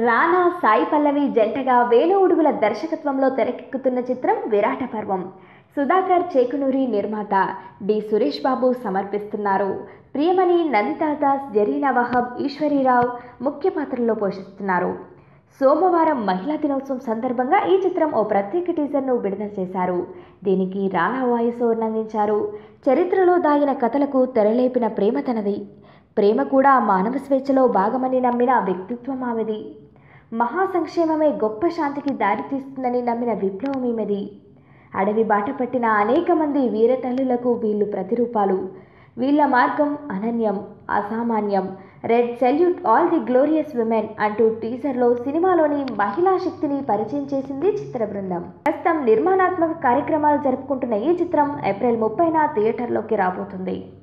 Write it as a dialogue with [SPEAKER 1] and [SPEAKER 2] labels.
[SPEAKER 1] రానా సాయి పల్లవి జంటగా వేణు ఉడుగుల దర్శకత్వంలో తెరకెక్కుతున్న చిత్రం విరాట పర్వం సుధాకర్ చేకునూరి నిర్మాత డి సురేష్ బాబు సమర్పిస్తున్నారు ప్రియమణి నందితా దాస్ జరీనా వహబ్ ఈశ్వరీరావు ముఖ్య పాత్రల్లో పోషిస్తున్నారు సోమవారం మహిళా దినోత్సవం సందర్భంగా ఈ చిత్రం ఓ ప్రత్యేక టీజర్ను విడుదల చేశారు దీనికి రానా వాయిస్ ఓవర్ అందించారు చరిత్రలో దాగిన కథలకు తెరలేపిన ప్రేమ తనది ప్రేమ కూడా మానవ స్వేచ్ఛలో భాగమని నమ్మిన వ్యక్తిత్వం ఆమెది మహా సంక్షేమమే గొప్ప శాంతికి దారితీస్తుందని నమ్మిన విప్లవం ఈమెది అడవి బాట పట్టిన అనేక మంది వీరతల్లులకు వీళ్ళు ప్రతిరూపాలు వీళ్ళ మార్గం అనన్యం అసామాన్యం red salute all the glorious women అంటూ టీజర్లో సినిమాలోని మహిళా శక్తిని పరిచయం చేసింది చిత్ర బృందం ప్రస్తుతం నిర్మాణాత్మక కార్యక్రమాలు జరుపుకుంటున్న ఈ చిత్రం ఏప్రిల్ ముప్పైన థియేటర్లోకి రాబోతుంది